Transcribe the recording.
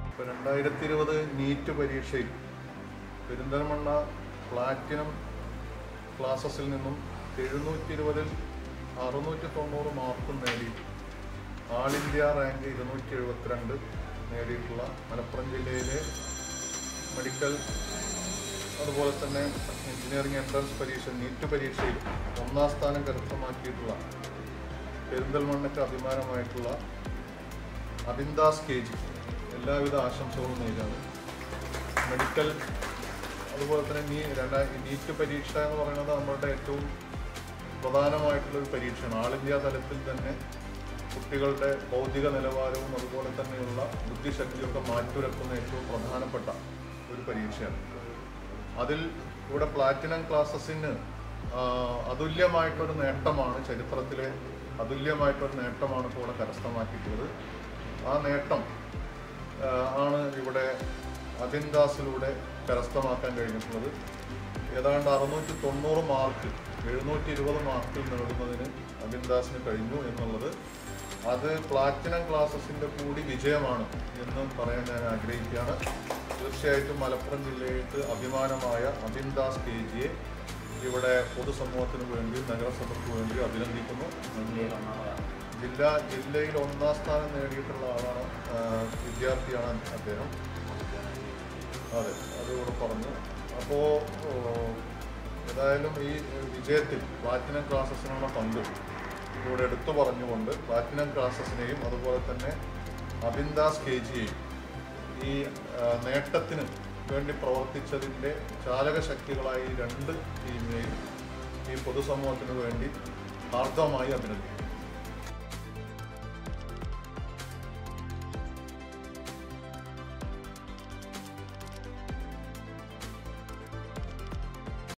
ഇപ്പോൾ രണ്ടായിരത്തി ഇരുപത് നീറ്റ് പരീക്ഷയിൽ പെരിന്തൽമണ്ണ പ്ലാറ്റിനം ക്ലാസസിൽ നിന്നും എഴുന്നൂറ്റി ഇരുപതിൽ അറുന്നൂറ്റി തൊണ്ണൂറ് മാർക്കും നേടി ആൾ ഇന്ത്യ റാങ്ക് ഇരുന്നൂറ്റി എഴുപത്തിരണ്ട് നേടിയിട്ടുള്ള മലപ്പുറം ജില്ലയിലെ മെഡിക്കൽ അതുപോലെ തന്നെ എഞ്ചിനീയറിംഗ് എൻട്രൻസ് പരീക്ഷ നീറ്റ് പരീക്ഷയിൽ ഒന്നാം സ്ഥാനം കരസ്ഥമാക്കിയിട്ടുള്ള പെരിന്തൽമണ്ണയ്ക്ക് അഭിമാനമായിട്ടുള്ള അബിന്ദാസ് കെ ജി എല്ലാവിധ ആശംസകളും നേരാണ് മെഡിക്കൽ അതുപോലെ തന്നെ നീ രണ്ടാ നീറ്റ് പരീക്ഷ എന്ന് പറയുന്നത് നമ്മളുടെ ഏറ്റവും പ്രധാനമായിട്ടുള്ള ഒരു പരീക്ഷയാണ് ആൾ ഇന്ത്യ തലത്തിൽ തന്നെ കുട്ടികളുടെ ഭൗതിക നിലവാരവും അതുപോലെ തന്നെയുള്ള ബുദ്ധിശക്തിയൊക്കെ മാറ്റുരക്കുന്ന ഏറ്റവും പ്രധാനപ്പെട്ട ഒരു പരീക്ഷയാണ് അതിൽ ഇവിടെ പ്ലാറ്റിനം ക്ലാസ്സസിന് അതുല്യമായിട്ടൊരു നേട്ടമാണ് ചരിത്രത്തിലെ അതുല്യമായിട്ടൊരു നേട്ടമാണ് ഇപ്പോൾ ഇവിടെ കരസ്ഥമാക്കിയിട്ടുള്ളത് ആ നേട്ടം ആ, ആണ് ഇവിടെ അബിൻദാസിലൂടെ കരസ്ഥമാക്കാൻ കഴിഞ്ഞിട്ടുള്ളത് ഏതാണ്ട് അറുന്നൂറ്റി തൊണ്ണൂറ് മാർക്ക് എഴുന്നൂറ്റി ഇരുപത് മാർക്കിൽ നേടുന്നതിന് അബിൻദാസിന് കഴിഞ്ഞു എന്നുള്ളത് അത് പ്ലാറ്റിനം ക്ലാസ്സസിൻ്റെ കൂടി വിജയമാണ് എന്ന് പറയാൻ ഞാൻ ആഗ്രഹിക്കുകയാണ് തീർച്ചയായിട്ടും മലപ്പുറം ജില്ലയ്ക്ക് അഭിമാനമായ അബിൻദാസ് കെ ജിയെ ഇവിടെ പൊതുസമൂഹത്തിന് വേണ്ടി നഗരസഭയ്ക്ക് വേണ്ടി അഭിനന്ദിക്കുന്നു ജില്ല ജില്ലയിൽ ഒന്നാം സ്ഥാനം നേടിയിട്ടുള്ള ആളാണ് ആ, വിദ്യാർത്ഥിയാണ് അദ്ദേഹം അതെ അത് ഇവിടെ പറഞ്ഞു അപ്പോൾ ഏതായാലും ഈ വിജയത്തിൽ പ്ലാറ്റിനം ക്ലാസ്സസിനുള്ള പങ്ക് ഇവിടെ എടുത്തു പറഞ്ഞുകൊണ്ട് പ്ലാറ്റിനം ക്ലാസ്സസിനെയും അതുപോലെ തന്നെ അബിന്ദാസ് കെ ജിയെയും ഈ ആ, നേട്ടത്തിന് വേണ്ടി പ്രവർത്തിച്ചതിൻ്റെ ചാലകശക്തികളായി ഈ രണ്ട് ടീമിനെയും ഈ പൊതുസമൂഹത്തിന് വേണ്ടി ഹാർദവമായി അഭിനന്ദിക്കുന്നു